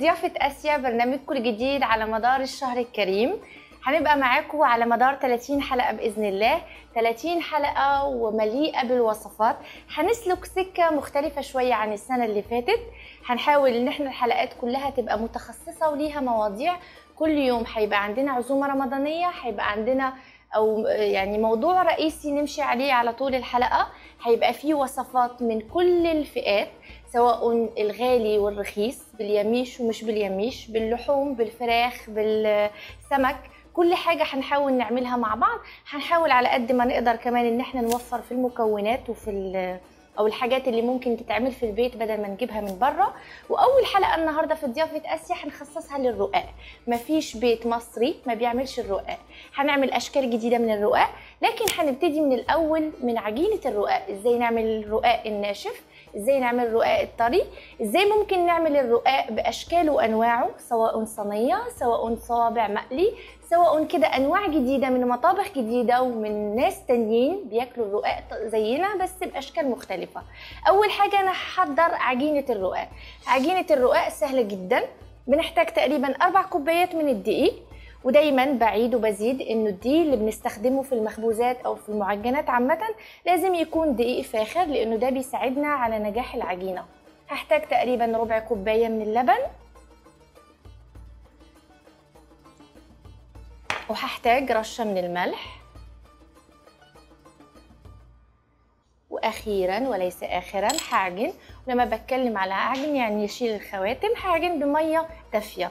ضيافة آسيا برنامجكم الجديد على مدار الشهر الكريم هنبقى معاكم على مدار 30 حلقة بإذن الله 30 حلقة ومليئة بالوصفات هنسلك سكة مختلفة شوية عن السنة اللي فاتت هنحاول ان احنا الحلقات كلها تبقى متخصصة وليها مواضيع كل يوم هيبقى عندنا عزومة رمضانية هيبقى عندنا او يعني موضوع رئيسي نمشي عليه على طول الحلقة هيبقى فيه وصفات من كل الفئات سواء الغالي والرخيص باليميش ومش باليميش باللحوم بالفراخ بالسمك كل حاجة هنحاول نعملها مع بعض هنحاول على قد ما نقدر كمان ان احنا نوفر في المكونات وفي ال- او الحاجات اللي ممكن تتعمل في البيت بدل ما نجيبها من بره واول حلقه النهارده في ضيافه اسيا هنخصصها للرقاق مفيش بيت مصري ما بيعملش الرقاق هنعمل اشكال جديده من الرقاق لكن هنبتدي من الاول من عجينه الرقاق ازاي نعمل الرقاق الناشف ازاي نعمل الرقاق الطري ازاي ممكن نعمل الرقاق باشكاله وانواعه سواء صينيه سواء صوابع مقلي سواء كده انواع جديده من مطابخ جديده ومن ناس تانيين بياكلوا الرقاق زينا بس باشكال مختلفه اول حاجه انا هحضر عجينه الرقاق عجينه الرقاق سهله جدا بنحتاج تقريبا اربع كوبايات من الدقيق ودايما بعيد وبزيد انه الدقيق اللي بنستخدمه في المخبوزات او في المعجنات عامه لازم يكون دقيق فاخر لانه ده بيساعدنا على نجاح العجينه هحتاج تقريبا ربع كوبايه من اللبن وهحتاج رشه من الملح واخيرا وليس اخرا هعجن ولما بتكلم على اعجن يعني يشيل الخواتم هعجن بميه دافيه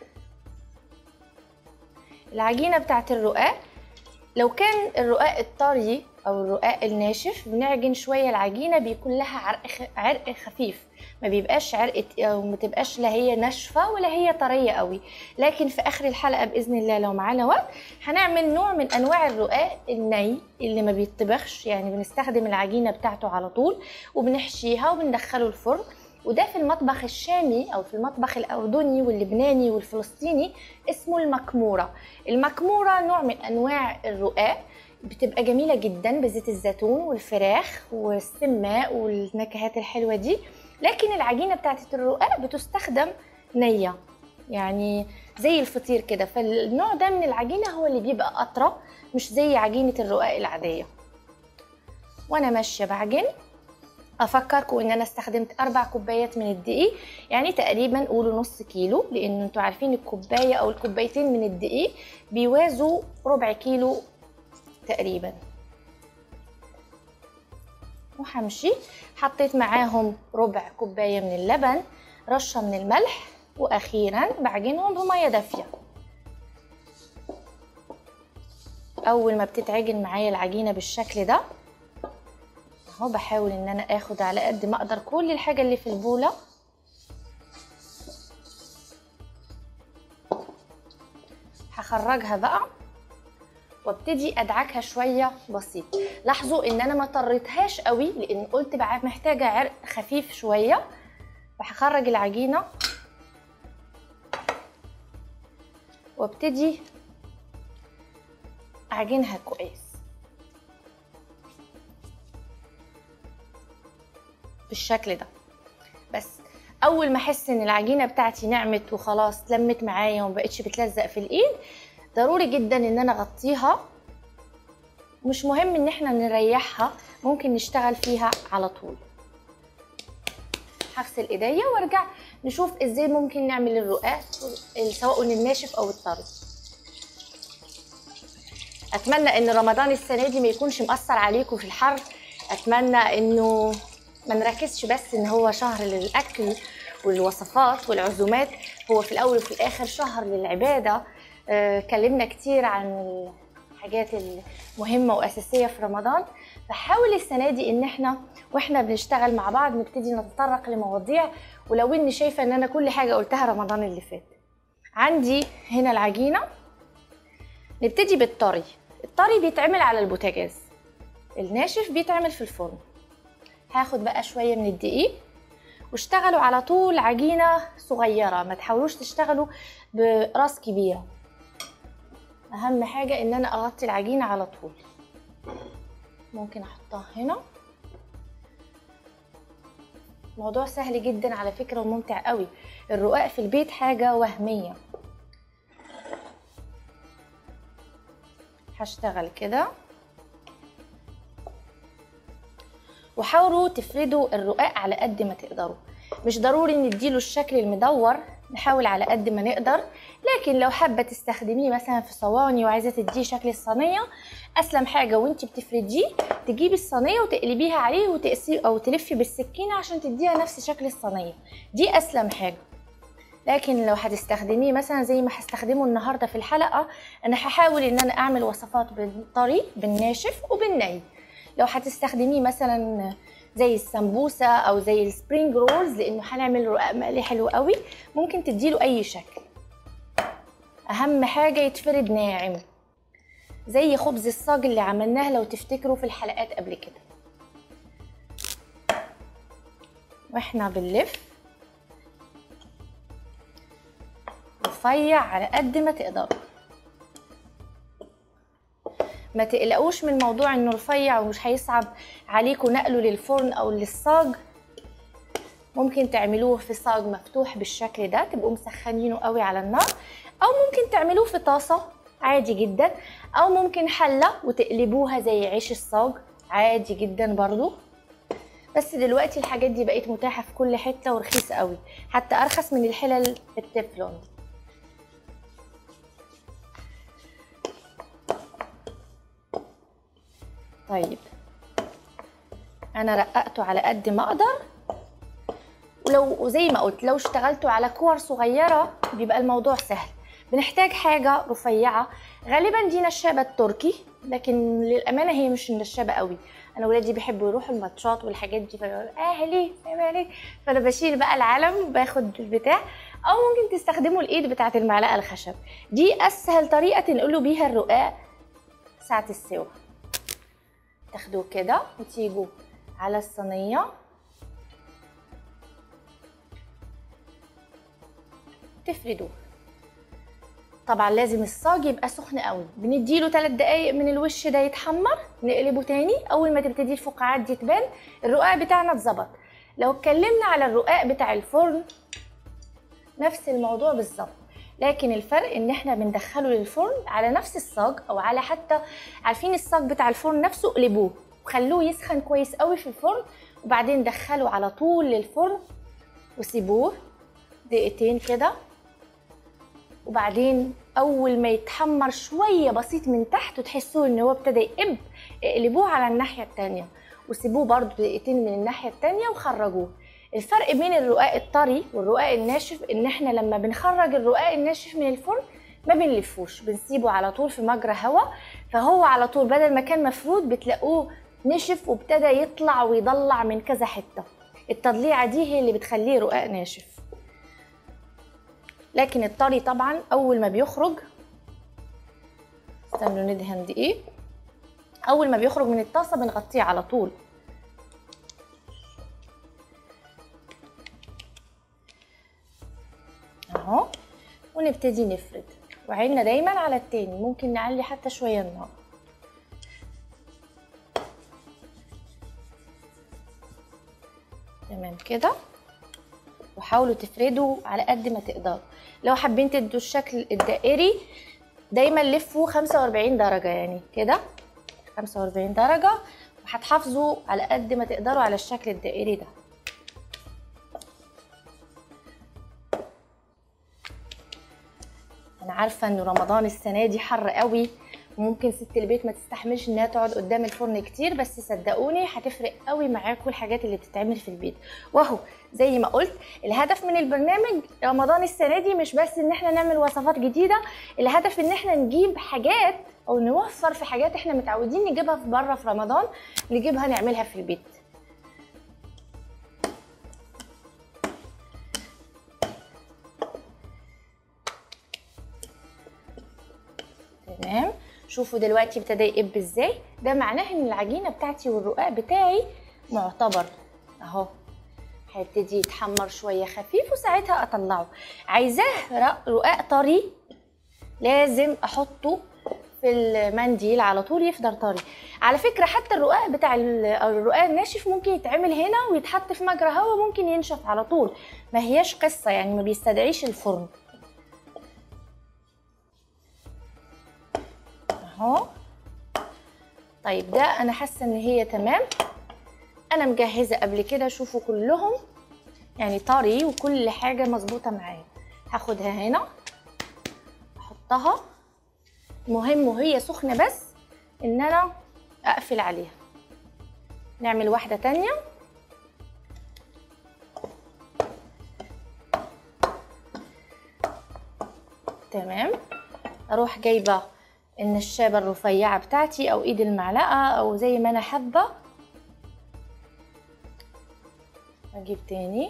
العجينه بتاعت الرقاق لو كان الرقاق الطري او الرقاق الناشف بنعجن شويه العجينه بيكون لها عرق خ... عرق خفيف ما بيبقاش عرق او ما تبقاش لا هي ناشفه ولا هي طريه قوي لكن في اخر الحلقه باذن الله لو معانا وقت هنعمل نوع من انواع الرقاق الني اللي ما بيتطبخش يعني بنستخدم العجينه بتاعته على طول وبنحشيها وبندخله الفرن وده في المطبخ الشامي او في المطبخ الاردني واللبناني والفلسطيني اسمه المكموره المكموره نوع من انواع الرقاق بتبقى جميلة جدا بزيت الزيتون والفراخ والسماء والنكهات الحلوة دي لكن العجينة بتاعت الرقاق بتستخدم نية يعني زي الفطير كده فالنوع ده من العجينة هو اللي بيبقى أطرى مش زي عجينة الرقاق العادية وأنا ماشية بعجن افكركم ان انا استخدمت اربع كوبايات من الدقيق يعني تقريبا قولوا نص كيلو لان انتوا عارفين الكوبايه او الكوبايتين من الدقيق بيوازوا ربع كيلو تقريبا وهمشي حطيت معاهم ربع كوبايه من اللبن رشه من الملح واخيرا بعجنهم بميه دافيه اول ما بتتعجن معايا العجينه بالشكل ده اهو بحاول ان انا اخد على قد ما اقدر كل الحاجه اللي في البوله هخرجها بقى وابتدي ادعكها شويه بسيط لاحظوا ان انا ما طريتهاش قوي لان قلت بقى محتاجه عرق خفيف شويه فهخرج العجينه وابتدي اعجنها كويس بالشكل ده بس اول ما احس ان العجينه بتاعتي نعمت وخلاص لمت معايا وما بقتش بتلزق في الايد ضروري جدا ان انا اغطيها مش مهم ان احنا نريحها ممكن نشتغل فيها على طول هغسل ايديا وارجع نشوف ازاي ممكن نعمل الرقاق سواء الناشف او الطري اتمنى ان رمضان السنه دي ما يكونش مأثر عليكم في الحر اتمنى انه ما نركزش بس ان هو شهر للاكل والوصفات والعزومات هو في الاول وفي الاخر شهر للعباده آه، اتكلمنا كتير عن الحاجات المهمه واساسيه في رمضان فحاول السنه دي ان احنا واحنا بنشتغل مع بعض نبتدي نتطرق لمواضيع ولو اني شايفه ان انا كل حاجه قلتها رمضان اللي فات عندي هنا العجينه نبتدي بالطري الطري بيتعمل على البوتاجاز الناشف بيتعمل في الفرن هاخد بقى شويه من الدقيق واشتغلوا على طول عجينه صغيره ما تحاولوش تشتغلوا براس كبيره اهم حاجه ان انا اغطي العجينه على طول ممكن احطها هنا موضوع سهل جدا على فكره وممتع قوي الرقاق في البيت حاجه وهميه هشتغل كده وحاولوا تفردوا الرقاق على قد ما تقدروا مش ضروري نديله الشكل المدور نحاول على قد ما نقدر لكن لو حابه تستخدميه مثلا في صواني وعايزه تديه شكل الصينيه اسلم حاجه وانت بتفرديه تجيبي الصينيه وتقلبيها عليه وتقسي او تلفي بالسكينه عشان تديها نفس شكل الصينيه دي اسلم حاجه لكن لو هتستخدميه مثلا زي ما هستخدمه النهارده في الحلقه انا هحاول ان انا اعمل وصفات بالطري بالناشف وبالني لو هتستخدميه مثلا زي السمبوسه او زي السبرينج رولز لانه هنعمل رقاق مقلي حلو قوي ممكن تديله اي شكل اهم حاجه يتفرد ناعم زي خبز الصاج اللي عملناه لو تفتكروا في الحلقات قبل كده واحنا بنلف رفيع على قد ما تقدروا ما تقلقوش من موضوع انه رفيع ومش هيصعب عليكم نقله للفرن او للصاج ممكن تعملوه في صاج مفتوح بالشكل ده تبقوا مسخنينه قوي على النار او ممكن تعملوه في طاسه عادي جدا او ممكن حله وتقلبوها زي عيش الصاج عادي جدا برضو بس دلوقتي الحاجات دي بقت متاحه في كل حته ورخيصه قوي حتى ارخص من الحلل التeflon طيب انا رققته على قد ما اقدر ولو زي ما قلت لو اشتغلتوا على كور صغيره بيبقى الموضوع سهل بنحتاج حاجه رفيعه غالبا دي نشابه تركي لكن للامانه هي مش نشابه قوي انا ولادي بيحبوا يروحوا الماتشات والحاجات دي فيقولوا اهلي عليك فانا بشيل بقى العلم وباخد البتاع او ممكن تستخدموا الايد بتاعه المعلقه الخشب دي اسهل طريقه تنقلوا بيها الرقاق ساعه السوا تاخدوه كده وتيجوا على الصينيه تفردوه طبعا لازم الصاج يبقى سخن قوي بنديله 3 دقايق من الوش ده يتحمر نقلبه تاني اول ما تبتدي الفقاعات دي تبان الرقاق بتاعنا اتظبط لو اتكلمنا على الرقاق بتاع الفرن نفس الموضوع بالظبط لكن الفرق ان احنا بندخله للفرن على نفس الصاج او على حتى عارفين الصاج بتاع الفرن نفسه قلبوه وخلوه يسخن كويس قوي في الفرن وبعدين دخله على طول للفرن وسيبوه دقيقتين كده وبعدين اول ما يتحمر شويه بسيط من تحت وتحسوه ان هو ابتدى يقب اقلبوه على الناحيه التانية وسيبوه برضو دقيقتين من الناحيه التانية وخرجوه الفرق بين الرقاق الطري والرقاق الناشف ان احنا لما بنخرج الرقاق الناشف من الفرن ما بنلفوش بنسيبه على طول في مجرى هواء فهو على طول بدل ما كان مفرود بتلاقوه نشف وابتدى يطلع ويضلع من كذا حته التضليعه دي هي اللي بتخليه رقاق ناشف لكن الطري طبعا اول ما بيخرج استنوا ندهن دقيق اول ما بيخرج من الطاسه بنغطيه على طول اهو ونبتدي نفرد وعيننا دايما على التاني ممكن نعلي حتى شويه النار تمام كده وحاولوا تفردوا على قد ما تقدروا لو حابين تدوا الشكل الدائري دايما لفوا 45 درجه يعني كده 45 درجه وهتحافظوا على قد ما تقدروا على الشكل الدائري ده انا عارفه ان رمضان السنه دي حر قوي وممكن ست البيت ما تستحملش انها تقعد قدام الفرن كتير بس صدقوني هتفرق قوي معاكم الحاجات اللي بتتعمل في البيت واهو زي ما قلت الهدف من البرنامج رمضان السنه دي مش بس ان احنا نعمل وصفات جديده الهدف ان احنا نجيب حاجات او نوفر في حاجات احنا متعودين نجيبها في بره في رمضان نجيبها نعملها في البيت تمام شوفوا دلوقتي ابتدى يقب ازاي ده معناه ان العجينه بتاعتي والرقاق بتاعي معتبر اهو هيبتدي يتحمر شويه خفيف وساعتها اطلعه عايزاه رقاق طري لازم احطه في المنديل على طول يفضل طري على فكره حتى الرقاق بتاع ال- الرقاق الناشف ممكن يتعمل هنا ويتحط في مجرى هواء ممكن ينشف على طول ما هياش قصه يعني ما بيستدعيش الفرن اهو طيب ده انا حاسه ان هي تمام انا مجهزه قبل كده شوفوا كلهم يعني طري وكل حاجه مظبوطه معايا هاخدها هنا احطها مهم وهي سخنه بس ان انا اقفل عليها نعمل واحده تانية تمام اروح جايبه النشابه الرفيعه بتاعتي او ايد المعلقه او زي ما انا حابه اجيب تاني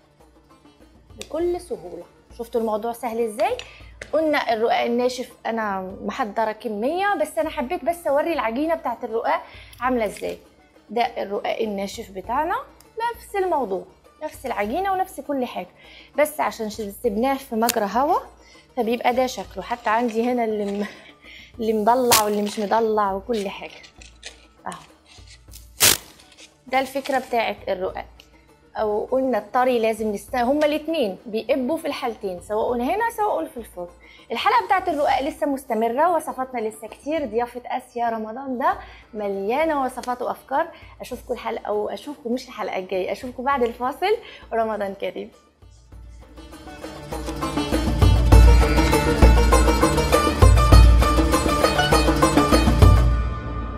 بكل سهوله شفتوا الموضوع سهل ازاي قلنا الرقاق الناشف انا محضره كميه بس انا حبيت بس اوري العجينه بتاعت الرقاق عامله ازاي ده الرقاق الناشف بتاعنا نفس الموضوع نفس العجينه ونفس كل حاجه بس عشان سيبناه في مجرى هوا فبيبقى ده شكله حتى عندي هنا اللي م... اللي مضلع واللي مش مضلع وكل حاجه اهو ده الفكره بتاعت الرقاق او قلنا الطري لازم نست هما الاثنين بيقبوا في الحالتين سواء هنا سواء في الفرن الحلقه بتاعت الرقاق لسه مستمره وصفاتنا لسه كتير ضيافه اسيا رمضان ده مليانه وصفات وافكار اشوفكم الحلقه واشوفكم مش الحلقه الجايه اشوفكم بعد الفاصل رمضان كريم